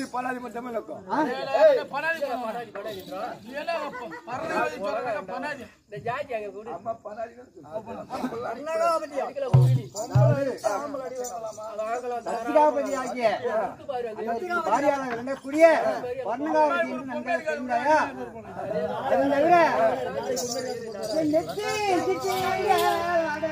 பலாதி மட்டும் இருக்கும் அம்மா பலாதி சத்திராபதி ஆகிய பாரியாளர் விளங்கக்கூடிய வர்ணகாவதி என்று நன்றாக தெரிந்தாயா அதன் தவிர என் நெற்றி சிற்றியாட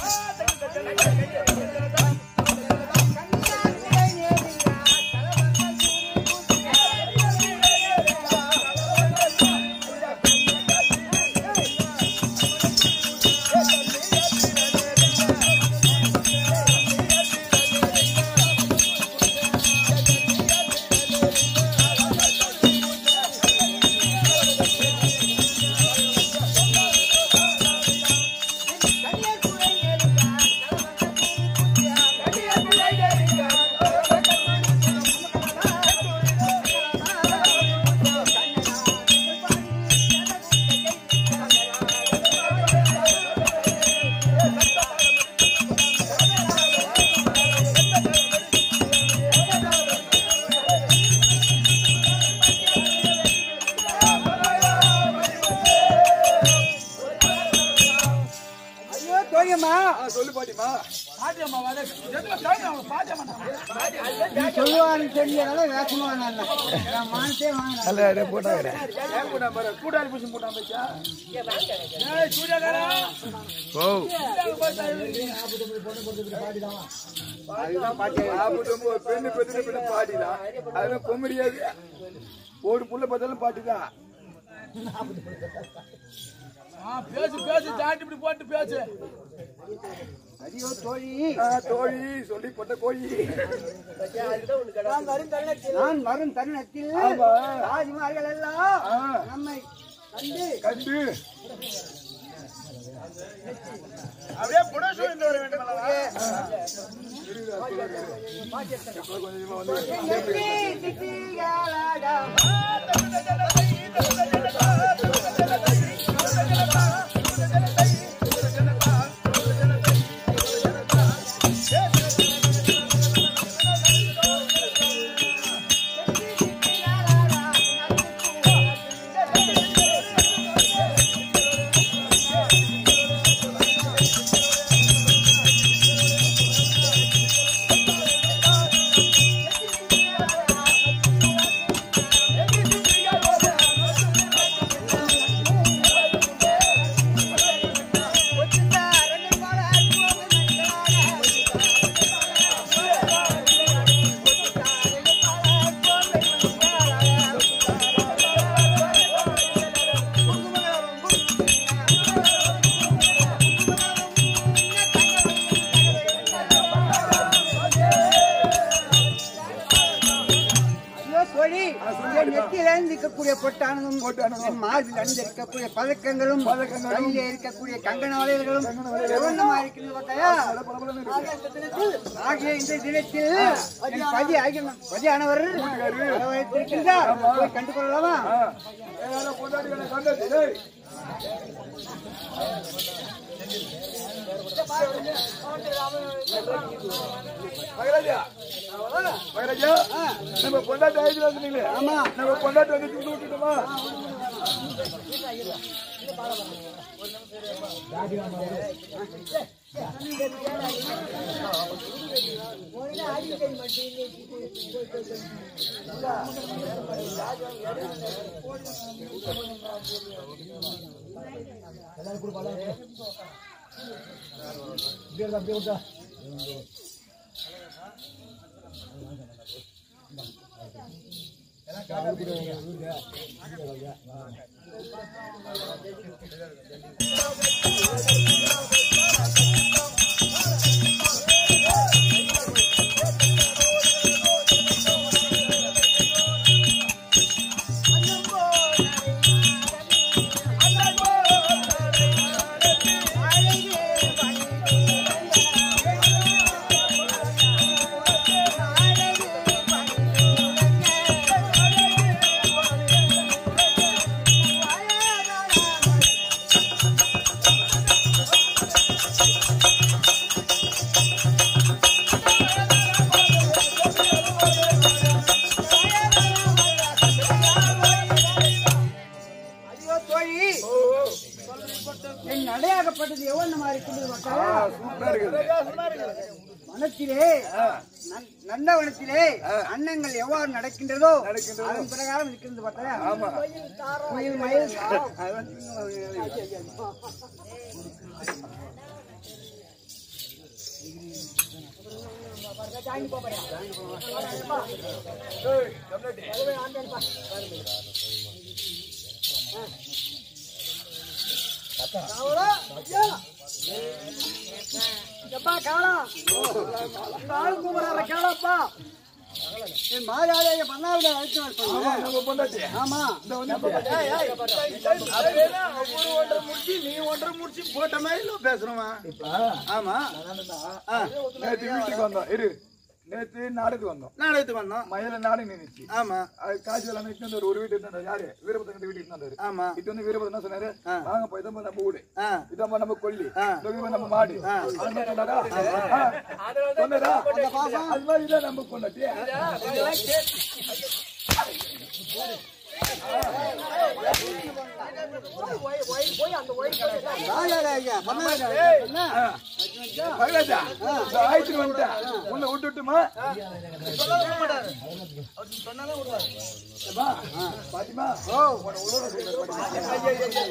ஐயோ தோயம்மா ஆ, சொல்லு பாட்டிமா நீ சொல்லுவான்னு தெரிஞ்சதால வேஷமா நான் நான் மானத்தே வாங்கினேன் நல்ல போட்டாங்க ஏன் கூட பாரு கூட்டாளி பூசி போட்டான் பையா ஓ அதுதான் பாட்டி பெண்ணு பெண்ணு பெண்ணு பாட்டிதான் அதெல்லாம் கொம்மடியாது ஒரு புள்ள பார்த்தாலும் பாட்டிதான் பேசு பேசு தாண்டி இப்படி போட்டு பேசு ஐயோ தோழி ஆ, தோழி சொல்லி போட்ட கோழி நான் வரும் தருணத்தில் ஆமா. ராஜ்குமார்கள் எல்லாம் ஆ, நம்மை கண்டு கண்டு அப்படியே புட சொல்லிட்டு வர வேண்டும் அல்லவா? கொஞ்சமா வந்து நெற்றி சிற்றியாட ஐயோ தோழி என் நெத்தியில இருக்கக்கூடிய பொட்டானதும் என் மார்பில் அணிந்திருக்கக்கூடிய பதக்கங்களும் கையிலே இருக்கக்கூடிய கங்கண வளையல்களும் சிவந்தமா இருக்கிறது பார்த்தாயா ஆகிய இந்த தினத்தில் என் பதி ஆகிய பதியானவர் வரவழைத்திருக்கின்றார் போய் கண்டு கொள்ளலாமா ஏதாவது பொண்டாட்டிகளை கண்டது டேய். மகராஜா மகராஜா நம்ம பொண்டாட்டி ஆயிடுச்சு வந்துட்டீங்களே ஆமா நம்ம பொண்டாட்டி வந்து தூக்கி விட்டுட்டோமா ஆ நடையாகப்பட்டது எவ்வளவு இருக்கின்றது மக்களா சூப்பரா இருக்குது வனத்திலே நன்- நந்தவனத்திலே அன்னங்கள் எவ்வாறு நடக்கின்றதோ நடக்கின்றதோ. அதன் பிரகாரம் இருக்கின்றது பார்த்தா ஆமா மயில் மயில் அதான் ஏய், கம்ப்ளீட். என் மாதாடைய பண்ணாவிட அழைத்து ஆமா, வரப்போங்க நம்ம பொண்டாட்டி. ஆமா இந்த வந்து அப்படின்னா அவரு ஒன்றரை முடிச்சு நீ ஒன்றரை முடிச்சு போட்ட மாதிரி பேசுறோமா இப்ப ஆமா நேத்து வீட்டுக்கு வந்தோம் இரு நேத்து நாடுக்கு வந்தோம் நாடகத்துக்கு வந்தோம் மயில நாடு நின்னுச்சு ஆமா அது காசு எல்லாம் இட்டு வந்து ஒரு வீட்டு இருந்தாரு யாரு வீரபத்திரன் வீட்டுக்கு இருந்தாரு ஆமா இட்டு வந்து வீரபத்திரன் என்ன சொன்னாரு வாங்க போய் இதான் நம்ம வீடு ஆ இதான் நம்ம கொல்லி இதான் நம்ம மாடு அது மாதிரி சொன்னாரா? ஆ. சொன்னாரா? அது மாதிரி தான் நம்ம பொண்டாட்டி ராஜாராஜா பண்ணாவிட என்ன மகராஜா இந்த ஆயிரத்துக்கு வந்துட்டேன் உன்னை விட்டுட்டுமா ஏம்மா, பாத்திமா உன்னை உழவ சொல்றேன்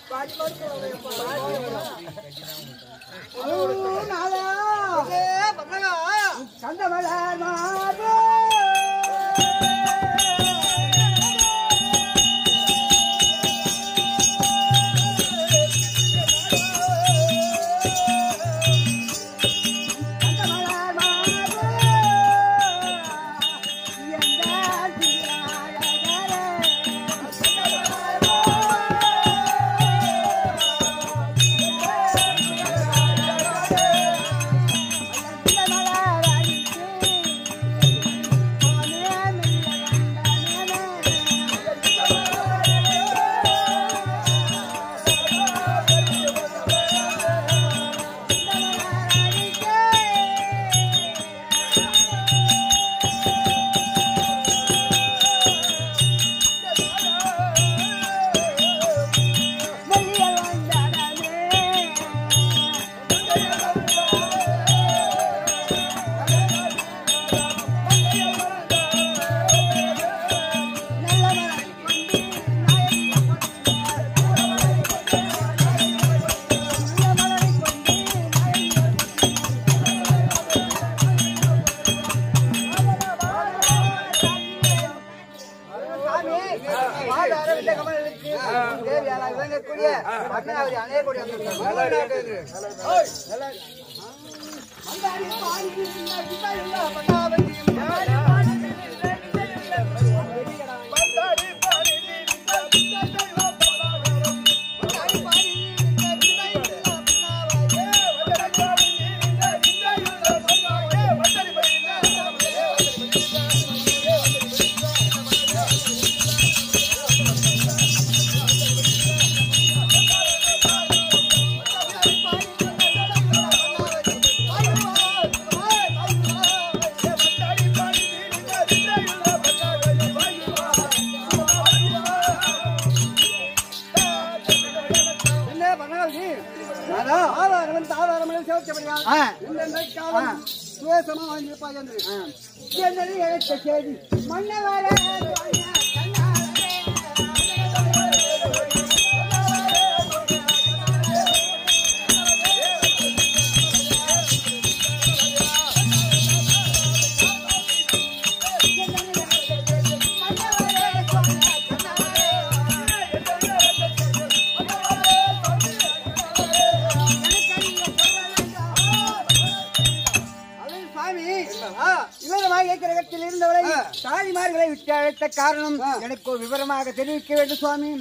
தேவையான விளங்கக்கூடிய பத்மநாபதி அணையக்கூடிய என்ன பத்மநாபதி ஆதாரம் ஆதாரம் சேர்த்தபடியால் இந்த நற்காலம் சுவேசமா வாங்கியிருப்பாங்க என்னது எனக்கு செய்தி மன்னவர சுவாமி விவரமாக கிரகத்தில் இருந்தவரை தாய்மார்களை விட்டு அழைத்த காரணம் எனக்கு ஒரு விவரமாக தெரிவிக்க வேண்டும் சுவாமி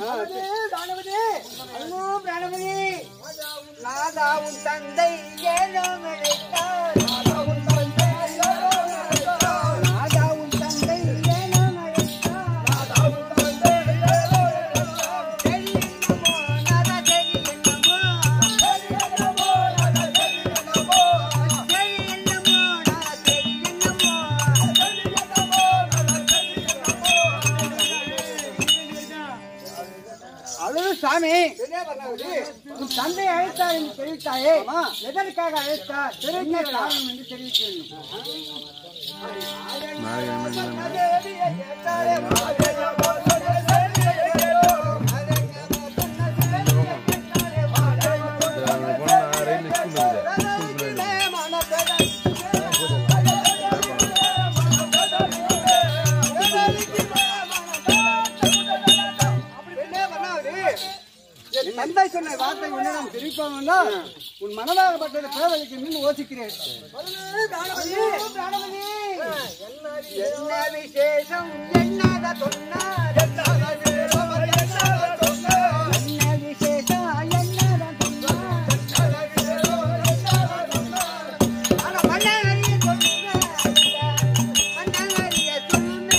ஐயோ, பிரணவதி நாதா உன் தந்தை ஏனோ அழைத்தார் நாதா உன் தந்தை ஏனோ அழைத்தார் நாதா உன் தந்தை ஏனோ அழைத்தார் நாதா உன் தந்தை ஏனோ அழைத்தார் தெரி என்னமோ நாதா தெரி என்னமோ தெரி என்னமோ நாதா தெரி என்னமோ தெரி என்னமோ நாதா தெரி என்னமோ தெரி என்னமோ நாதா தெரி என்னமோ அழுது சாமி உன் தந்தை அழைத்தார் என்று தெரிவித்தாயே எதற்காக அழைத்தார் தெரிவிக்க காரணம் என்று தெரிவிக்க வேண்டும் என் தந்தை சொன்ன வார்த்தை உன்னிடம் தெரிவிப்பவனா உன் மனதாகப்பட்டது பேரவைக்கு நின்று யோசிக்கிறேன் என்ன விசேஷம் என்னத சொன்னார் என்ன விசேஷம் என்னத சொன்னார் ஆனா மன்னகரிய சொல்லுங்க மன்னகரிய சொல்லுங்க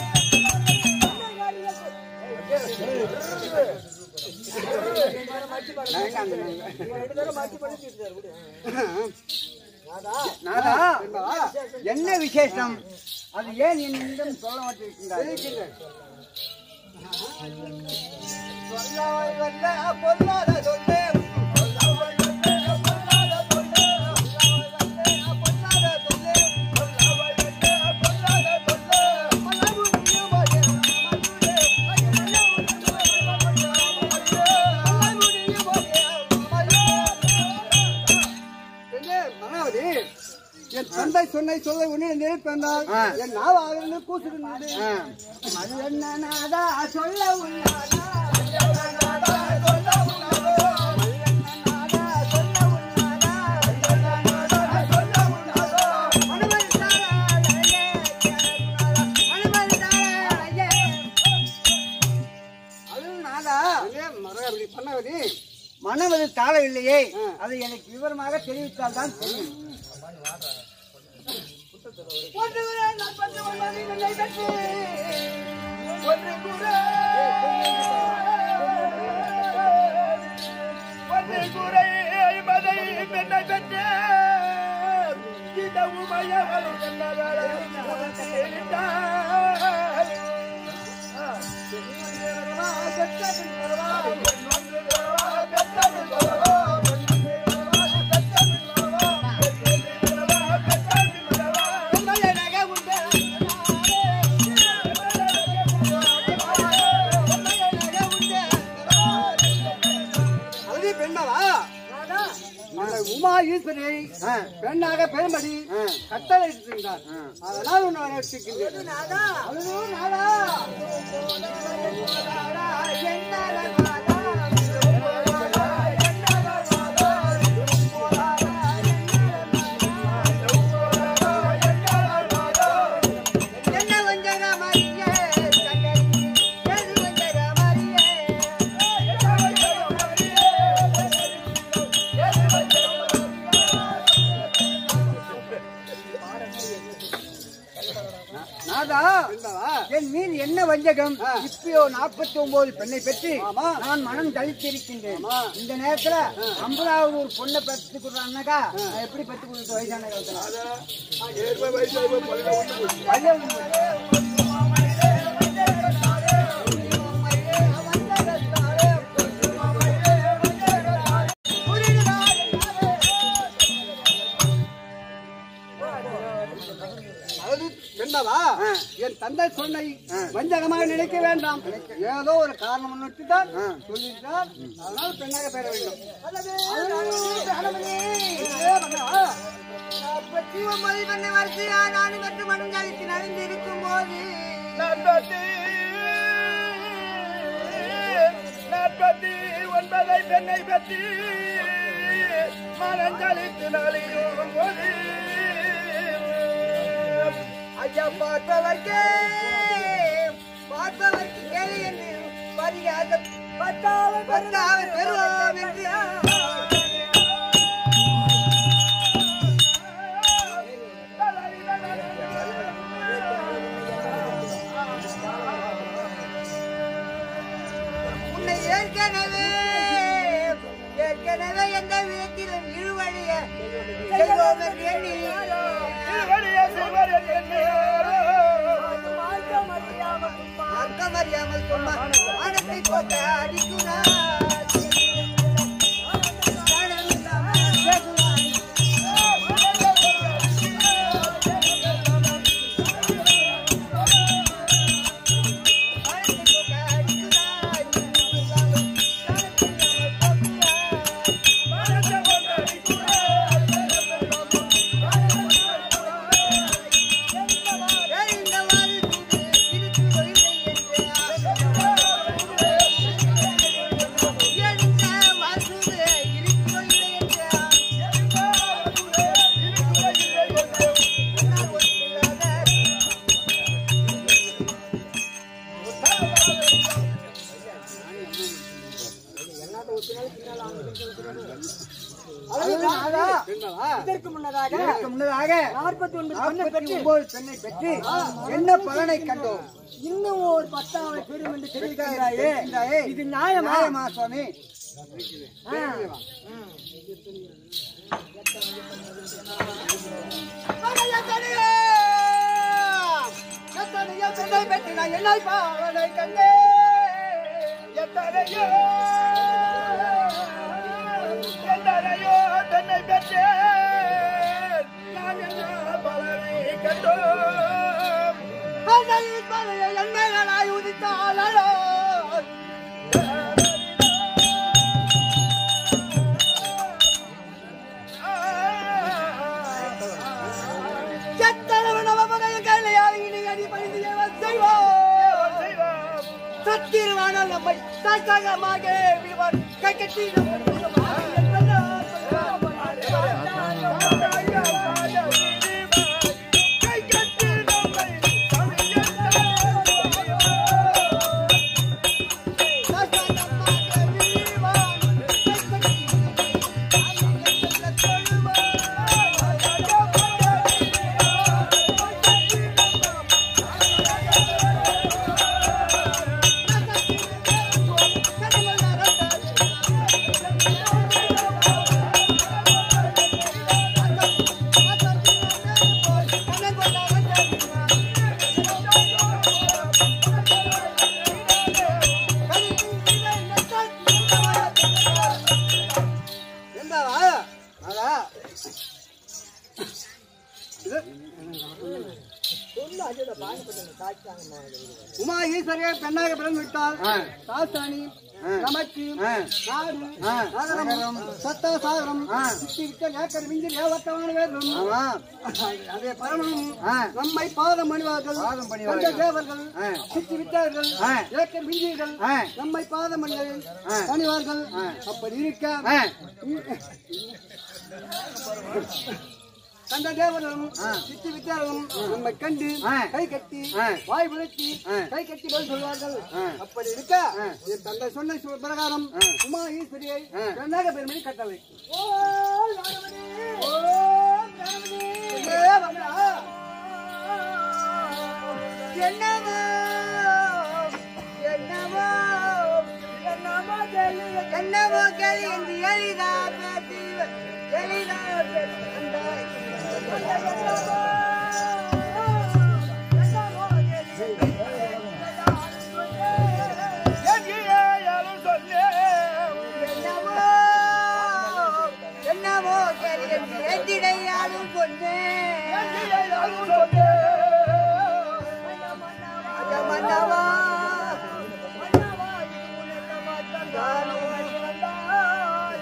நாதா, என்ன விசேஷம் அது ஏன் என்னிடம் சொல்ல மாட்டிருக்கின்றார் மனாவதி என் தந்தை சொன்னை சொல்ல உன்னை நினைப்பென்றால் என் நாவாக கூசுகின்றது அது என்ன நாதா சொல்ல உள்ளாதா மனவது தாழவில்லையே அதை எனக்கு விவரமாக தெரிவித்தால் தான் தெரியும் அது பெண்ணவா அந்த உமா ஈஸ்வரியை பெண்ணாக பெரும்படி கட்டளை இருக்கின்றார் அதனால் உன்னை வரவேற்கின்றேன் அதுவோ நாதா என்ன வஞ்சக மரியே எது வஞ்சக மரியே நாதா என் மீன் என்ன வஞ்சகம் இப்பயோ நாற்பத்தி ஒன்பது பெண்ணை பெற்று நான் மனம் தளித்திருக்கின்றேன் இந்த நேரத்துல ஐம்பதாவது ஒரு பொண்ணை பெற்று கொடுறான்னாக்கா நான் எப்படி பெற்று கொடுத்த வயசான காலத்துல அதாவது என்னவா என் தந்தை சொன்னை வஞ்சகமாக நினைக்க வேண்டாம் ஏதோ ஒரு காரணம் முன்னிட்டு தான் சொல்லிட்டார் அதனால பெண்ணாக பெற வேண்டும் நாற்பத்தி ஒன்பது பண்ண வரிசையா நானும் கற்று மனங்காலத்தில் அறிந்திருக்கும் போது நாற்பத்தி ஒன்பதை பெண்ணை பற்றி மனஞ்சலித்து நாளையும் போது ஐயா பார்ப்பவர்க்கே பார்ப்பவர்க்கு கேள்வி என்று மரியாதை பத்தாவது பெறுவோம் என்று உன்னை ஏற்கனவே ஏற்கனவே எந்த விதத்திலும் இழுவழிய செய்வோம் என்று எண்ணி திருவடியை செய்வர் என்று மார்க்கம் அறியாமல் அர்த்தம் அறியாமல் சும்மா வானத்தை போட்டு அடிக்கிறார் காரணமில்லாமல் பேசுவார். வானத்தை போட்டு அடிக்கிறார். இதற்கு முன்னதாக இதற்கு முன்னதாக நாற்பத்தி ஒன்பது பெண்ணை நாற்பத்தி பெற்று ஒன்பது பெண்ணை பெற்று என்ன பலனை கண்டோம் இன்னும் ஒரு பத்தாவது பெரும் என்று தெரிவிக்கிறாயே தெரிவிக்கின்றாயே. இது நியாயமா நியாயமா சுவாமி என்னை பாவனை கண்டே எத்தனையோ எத்தனையோ தன்னை பெற்றேன் நான் என்ன பலனை கண்டோம் என்மைகளாய் உதித்தாளோ எத்தனை நவமகைய கைலையால் இனி அடிபணிந்து எவன் செய்வோம் செய்வோம் சத்திருவானால் நம்மை தற்காகமாக விடுவார் கை கட்டி உமா ஈஸ்வரிய பெண்ணாக பிறந்து விட்டால் ஆ. சாஸ்தானி ஆ. நமக்கு ஆ. நாடு ஆ. நகரம் சத்தா சாகரம் ஆ. சித்தி விட்ட ஏக்கர் மிஞ்சி ஏவத்தமான வேறும் ஆமா அதே பரமனும் ஆ. நம்மை பாதம் பணிவார்கள் பாதம் பணிவார்கள். அந்த தேவர்கள் ஆ. சித்தி விட்டார்கள் ஆ. ஏக்கர் மிஞ்சிகள் ஆ. நம்மை பாதம் பணிவார்கள் ஆ. பணிவார்கள் ஆ. அப்படி இருக்க ஆ. கண்ட தேவர்களும் ஆ. சித்தி வித்தார்களும் நம்மை கண்டு ஆ. கை கட்டி ஆ. வாய் விளக்கி ஆ. கை கட்டி பதில் சொல்வார்கள் ஆ. அப்படி இருக்க ஆ. என் தந்தை சொன்ன சு- பிரகாரம் ஆ. உமா ஈஸ்வரியை ஆ. பெண்ணாக பெருமணி கட்டளை என்னவோ என்னவோ என்னவோ கேள்வி என்னவோ கேள்வி என்று எளிதா பேசி எளிதா பேசி வந்தாய். அந்த என்னவோ, என்னவோ கேள்வி என்னவோ என்னவோ கேள்வி என்று எதிரையாடும் பொண்ணு மன்னவா மன்னவா இது உனக்கு தானே வந்தாய்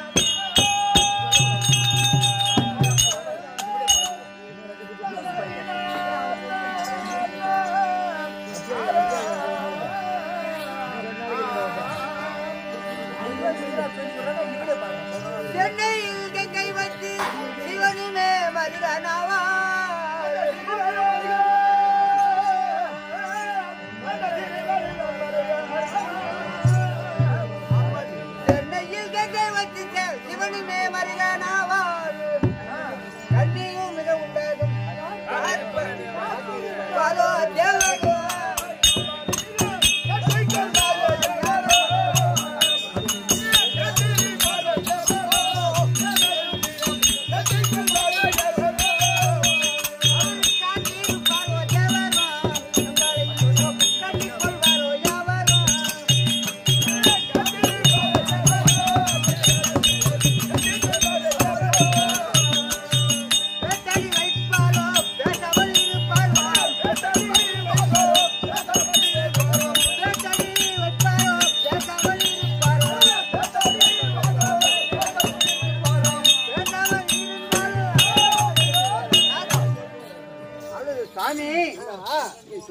சென்னையில் கங்கை வந்து சிவனுமே மருதனாவா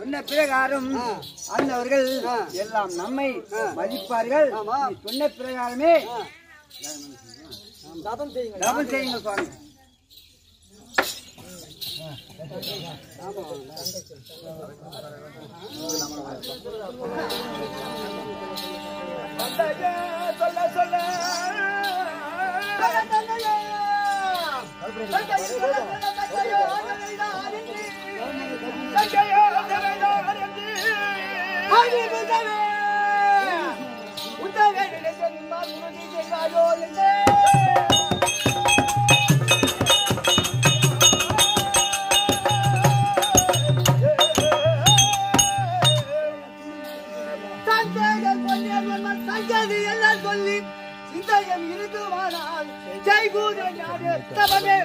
சொன்ன பிரகாரம் ஆண்டவர்கள் எல்லாம் நம்மை மதிப்பார்கள் நீ சொன்ன பிரகாரமே தபம் செய்யுங்க தபம் செய்யுங்க சுவாமி சொல்ல சொல்ல சொல்லி சிந்தையம் இருக்குமானால் ஜெய்கூட ஞான தவமே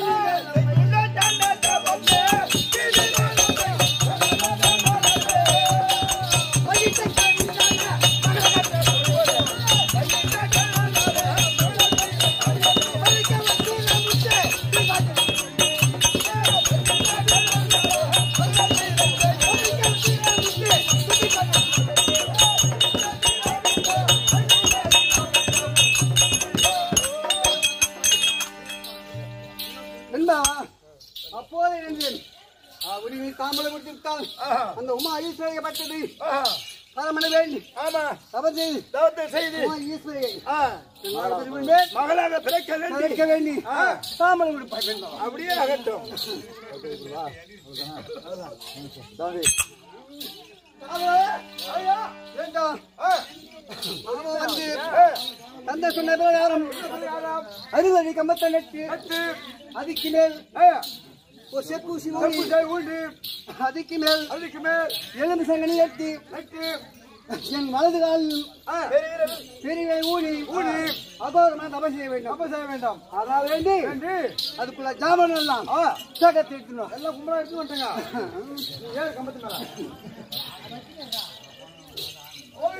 நண்பா அப்போது இருந்தேன் உரிமை தாமரை கொடுத்திருத்தால் அந்த உமா ஈஸ்வரியப்பட்டது பரமண வேண்டி ஆமா தவறு செய்து தவத்தை செய்து உமா ஈஸ்வரியை ஆ, திரும்ப மகளாக பிறக்க நடக்க வேண்டும் வேண்டி தாமரை கொடுப்பா வேண்டும் அப்படியே அகட்டும் வேண்டாம் ஆ, அவன் வந்து ஆ, தந்தை சொன்ன பிரகாரம் அறுவடை கம்பத்தை நட்டு நட்டு, அதுக்கு மேல் ஆ, ஒரு செப்பூசி ஊனி தர்பூசை ஊண்டி, அதுக்கு மேல் அதுக்கு மேல் எலும்பு சங்கனி எட்டி நட்டு, என் வலது காலில் ஆ, பெரிய பெரியவை ஊனி ஊனி, அபோதமா தபம் செய்ய வேண்டும் தப்பு செய்ய வேண்டாம் அதான் வேண்டி என்று அதுக்குள்ள ஜாமான் எல்லாம் சேகத்தை எடுத்துனோம் எல்லாம் கும்பலா எடுத்து வந்துட்டேங்க ஏழு கம்பத்து மேல ஓய்.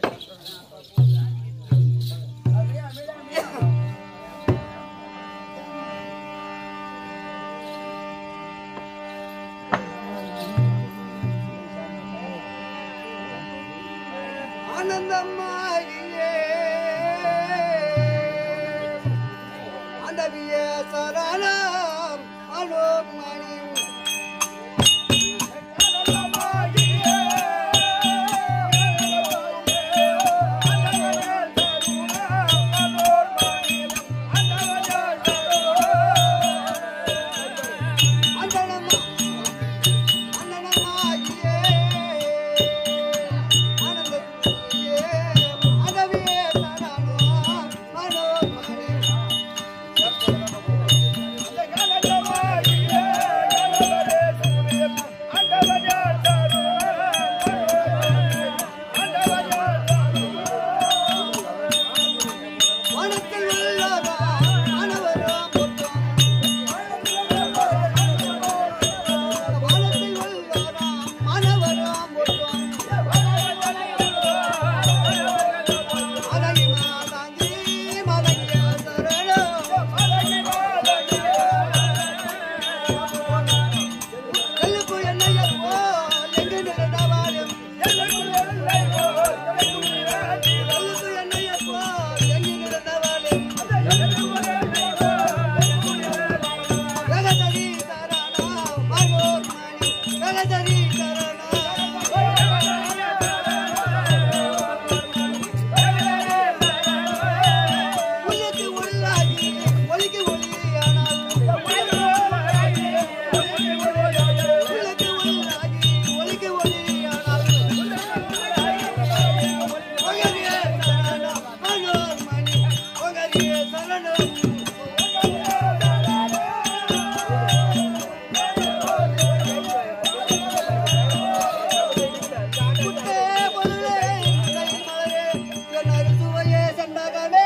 ஆனந்தமாகியே அண்டவிய சரணம் அலோமணி அண்டனமா அண்டனமாகியே ஆனந்தத்தியே அண்டவிய சரணம் அலோமணி வானத்தில் உள்ளதா மாணவராம் பொற்றம். வானத்தில் உள்ளதா மாணவராம் பொற்றம். மதங்கி மாதங்கி மதங்கிய சரணம். எல்லுக்கு என்னையப்போ எங்கு நிறந்தவாடும். எல்லுக்கு என்னையப்போ எங்கு நிறந்தவாடும். ஜெகதரி சரணம் மனோர் மணி ஜெகதரி சரணம் உள்ளத்து உள்ளாகி ஒலிக்கு ஒளியானால் உள்ளத்து உள்ளாகி ஒலிக்கு ஒளியானால் ஒகரியே சரணம் மனோர் மணி ஒகரியே சரணம் குட்டே பொருளே கை மலரே என் அறுசுவையே செண்டகமே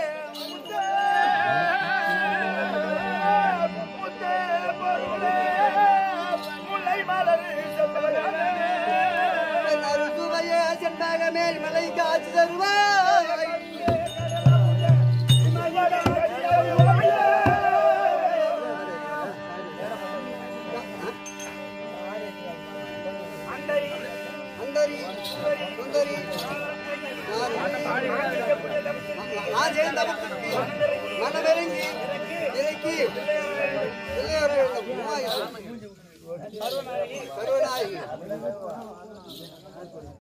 என் அறுசுவையே செண்டகமே மலை காட்சி தருவாய் நான் செய்த தவத்திற்கு மனமிறங்கி இறக்கி பிள்ளையோரை இந்த உமாய் சர்வநாயகி